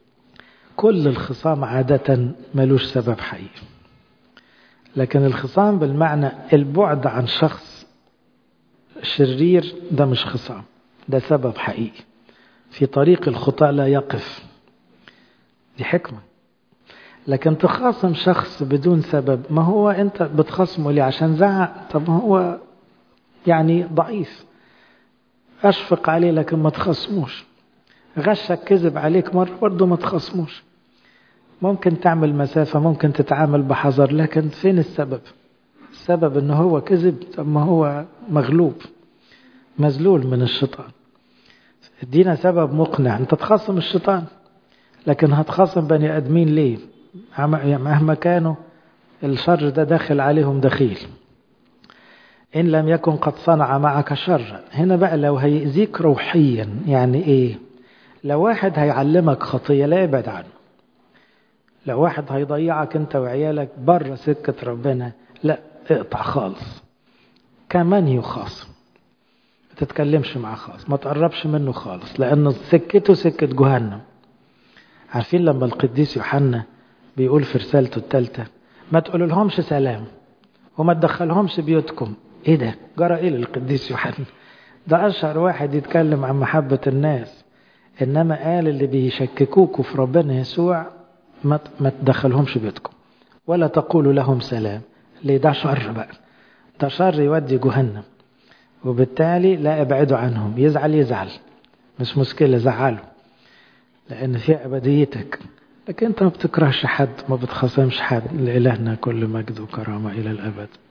كل الخصام عادة ملوش سبب حقيقي لكن الخصام بالمعنى البعد عن شخص شرير ده مش خصام ده سبب حقيقي في طريق الخطأ لا يقف دي حكمة لكن تخاصم شخص بدون سبب ما هو انت بتخاصمه ليه عشان زعق طب ما هو يعني ضعيف اشفق عليه لكن ما تخاصموش غشك كذب عليك مرة برضه ما تخاصموش ممكن تعمل مسافة ممكن تتعامل بحذر لكن فين السبب السبب ان هو كذب طب ما هو مغلوب مذلول من الشيطان ادينا سبب مقنع انت تخاصم الشيطان لكن هتخاصم بني ادمين ليه مهما كانوا الشر ده داخل عليهم دخيل إن لم يكن قد صنع معك شرا هنا بقى لو هيأذيك روحيا يعني إيه لو واحد هيعلمك خطية لا ابعد عنه لو واحد هيضيعك انت وعيالك بره سكة ربنا لا اقطع خالص كمان يخاصم ما تتكلمش معاه خالص ما تقربش منه خالص لأن سكته سكة جهنم عارفين لما القديس يوحنا بيقول في رسالته الثالثة ما تقول لهمش سلام وما تدخلهمش بيوتكم ايه ده جرى ايه للقديس يوحنا ده اشهر واحد يتكلم عن محبة الناس انما قال اللي بيشككوكوا في ربنا يسوع ما ما تدخلهمش بيوتكم ولا تقولوا لهم سلام ليه ده شر بقى ده شر يودي جهنم وبالتالي لا ابعدوا عنهم يزعل يزعل مش مشكلة زعله لأن في أبديتك لكن أنت ما بتكرهش حد ما بتخاصمش حد لإلهنا كل مجد وكرامة إلى الأبد